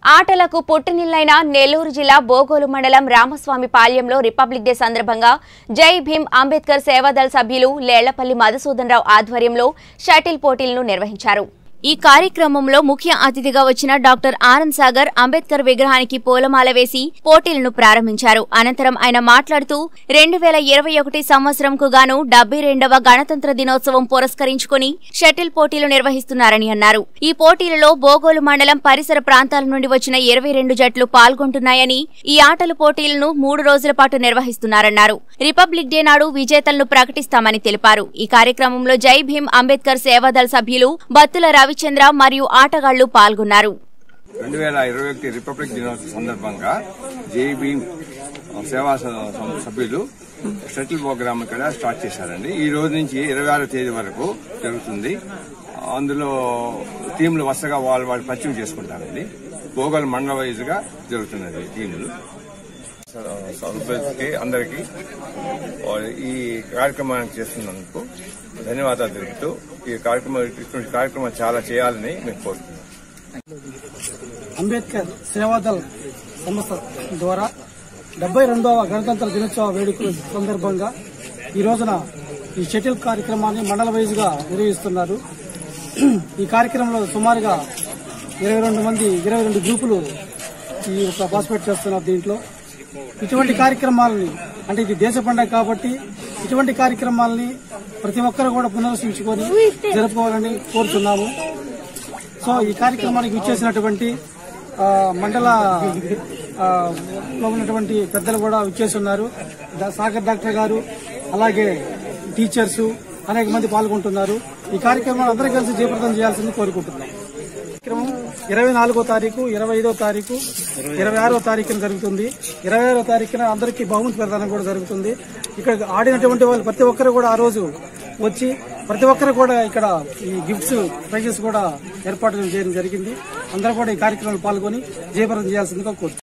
ఆటలకు పుట్టినిల్లైన నెల్లూరు జిల్లా బోగోలు మండలం రామస్వామి పాళ్యంలో రిపబ్లిక్ డే సందర్భంగా జై భీమ్ అంబేద్కర్ సేవాదళ సభ్యులు లేళ్లపల్లి మధుసూదన్ రావు ఆధ్వర్యంలో షటిల్ పోటీలను నిర్వహించారు ఈ కార్యక్రమంలో ముఖ్య అతిథిగా వచ్చిన డాక్టర్ ఆనంద్ సాగర్ అంబేద్కర్ విగ్రహానికి పూలమాల వేసి పోటీలను ప్రారంభించారు అనంతరం ఆయన మాట్లాడుతూ రెండు వేల ఇరవై ఒకటి సంవత్సరంకు గాను డెబ్బై రెండవ గణతంత్ర దినోత్సవం పురస్కరించుకుని షటిల్ పోటీలు నిర్వహిస్తున్నారని అన్నారు ఈ పోటీలలో బోగోలు మండలం పరిసర ప్రాంతాల నుండి వచ్చిన ఇరవై రెండు జట్లు పాల్గొంటున్నాయని ఈ ఆటల పోటీలను మూడు రోజుల పాటు నిర్వహిస్తున్నారన్నారు రిపబ్లిక్ డే నాడు విజేతలను ప్రకటిస్తామని తెలిపారు ఈ కార్యక్రమంలో జై భీమ్ అంబేద్కర్ సేవాదళ సభ్యులు బత్తుల రవిచంద్ర మరియు ఆటగాళ్లు పాల్గొన్నారు రెండు వేల ఇరవై ఒకటి రిపబ్లిక్ దినోత్సవం సందర్భంగా జై భీమ్ సేవా స- సం- సభ్యులు షటిల్ ప్రోగ్రామ్ ఇక్కడ స్టార్ట్ చేశారండి ఈ రోజు నుంచి ఇరవై ఆరో తేదీ వరకు జరుగుతుంది అందులో టీంలు వరుసగా వాళ్ళు వాళ్ళు పరిచయం చేసుకుంటారండి భోగల్ మండల వైజ్ గా జరుగుతున్నది టీంలు సభ్యులకి అందరికీ ఈ కార్యక్రమాన్ని చేస్తున్నందుకు ధన్యవాదాలు తెలుపుతూ ఈ కార్యక్రమం ఇటువంటి కార్యక్రమం చాలా చేయాలని మేము కోరుతున్నాం అంబేద్కర్ సేవాదల్ సంస్థ ద్వారా డెబ్బై రెండవ గణతంత్ర దినోత్సవ వేడుకల సందర్భంగా ఈ రోజున ఈ షటిల్ కార్యక్రమాన్ని మండల వైజ్గా నిర్వహిస్తున్నారు ఈ కార్యక్రమంలో సుమారుగా ఇరవై రెండు మంది ఇరవై రెండు గ్రూపులు ఈ యొక్క పార్టిసిపేట్ చేస్తున్నారు దీంట్లో ఇటువంటి కార్యక్రమాలని అంటే ఇది దేశ పండుగ కాబట్టి ఇటువంటి కార్యక్రమాలని ప్రతి ఒక్కరు కూడా పునర్వసించుకొని జరుపుకోవాలని కోరుతున్నాము సో ఈ కార్యక్రమానికి విచ్చేసినటువంటి ఆ, మండల ఆ, లో ఉన్నటువంటి పెద్దలు కూడా విచ్చేసి ఉన్నారు డా- సాగర్ డాక్టర్ గారు అలాగే టీచర్స్ అనేక మంది పాల్గొంటున్నారు ఈ కార్యక్రమాన్ని అందరూ కలిసి జయప్రదం చేయాల్సింది కోరుకుంటున్నాం కార్యక్రమం ఇరవై నాలుగో తారీఖు ఇరవై ఐదో తారీఖు ఇరవై ఆరో తారీఖున జరుగుతుంది ఇరవై ఆరో తారీఖున అందరికీ బహుమతి ప్రదానం కూడా జరుగుతుంది ఇక్కడ ఆడినటువంటి వాళ్ళు ప్రతి ఒక్కరు కూడా ఆ రోజు వచ్చి ప్రతి ఒక్కరు కూడా ఇక్కడ ఈ గిఫ్ట్స్ ప్రైజెస్ కూడా ఏర్పాటు చేయడం జరిగింది అందరూ కూడా ఈ కార్యక్రమంలో పాల్గొని జయప్రదం చేయాల్సిందిగా కోరుతున్నాం